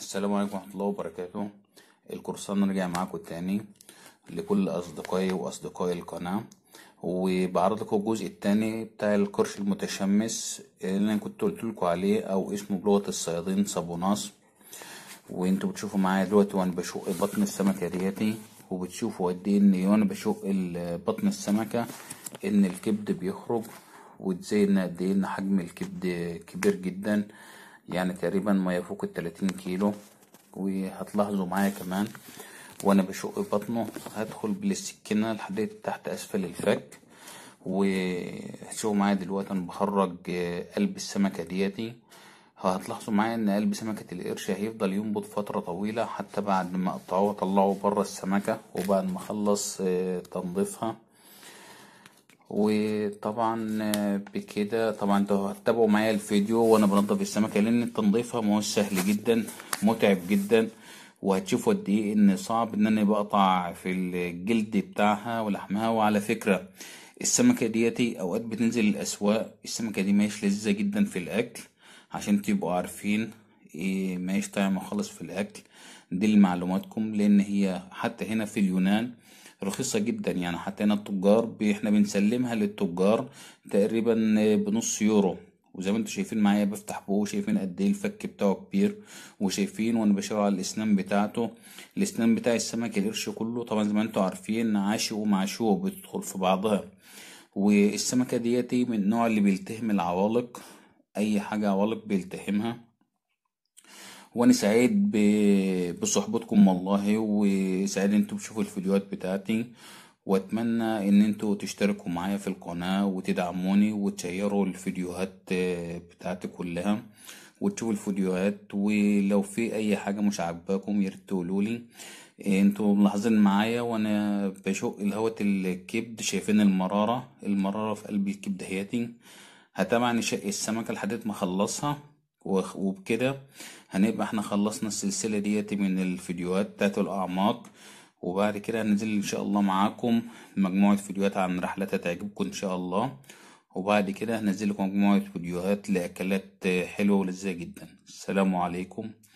السلام عليكم ورحمة الله وبركاته القرصان رجع معاكم تاني لكل أصدقائي وأصدقائي القناة وبعرض لكم الجزء التاني بتاع القرش المتشمس اللي أنا كنت قلتلكوا عليه أو اسمه بلغة الصيادين صابوناس وانتوا بتشوفوا معايا دلوقتي وأنا بشق بطن السمكة دياتي وبتشوفوا قد إيه إن وأنا بشق بطن السمكة إن الكبد بيخرج وازاي إن قد إيه إن حجم الكبد كبير جدا يعني تقريبا ما يفوق التلاتين كيلو وهتلاحظوا معايا كمان وانا بشق بطنه هدخل بالسكينة لحد تحت اسفل الفك وهتشوفوا معايا دلوقتي انا بخرج قلب السمكة دياتي هتلاحظوا معايا ان قلب سمكة القرش هيفضل ينبض فترة طويلة حتى بعد ما اقطعه واطلعه برا السمكة وبعد ما اخلص تنظيفها وطبعا بكده طبعا انتوا هتتابعوا معايا الفيديو وانا بنضف السمكة لان تنظيفها مش سهل جدا متعب جدا وهتشوفوا قد ايه ان صعب ان انا بقطع في الجلد بتاعها ولحمها وعلى فكرة السمكة ديتي اوقات بتنزل الاسواق السمكة دي ماهيش لذيذة جدا في الاكل عشان تبقوا عارفين ايه ماهيش طعمة خالص في الاكل دي لمعلوماتكم لان هي حتى هنا في اليونان رخيصة جدا يعني حتى هنا التجار احنا بنسلمها للتجار تقريبا بنص يورو وزي ما انتوا شايفين معايا بفتح بوه شايفين قد ايه الفك بتاعه كبير وشايفين وانا بشاور على الاسنان بتاعته الاسنان بتاع السمك القرش كله طبعا زي ما انتوا عارفين عاشق ومعشوق بتدخل في بعضها والسمكة ديتي من النوع اللي بيلتهم العوالق اي حاجة عوالق بيلتهمها وانا سعيد بصحبتكم والله وسعيد ان انتوا تشوفوا الفيديوهات بتاعتي واتمنى ان انتوا تشتركوا معايا في القناة وتدعموني وتشيروا الفيديوهات بتاعتي كلها وتشوفوا الفيديوهات ولو في اي حاجة مش عاجباكم ياريت تقولولي انتوا ملاحظين معايا وانا بشق الهوة الكبد شايفين المرارة المرارة في قلب الكبد هياتي هتابعني شق السمكة لحد ما اخلصها وبكده هنبقى احنا خلصنا السلسلة ديت من الفيديوهات بتاعت الأعماق وبعد كده هننزل ان شاء الله معاكم مجموعة فيديوهات عن رحلات هتعجبكم ان شاء الله وبعد كده هنزل لكم مجموعة فيديوهات لأكلات حلوة ولذيذة جدا السلام عليكم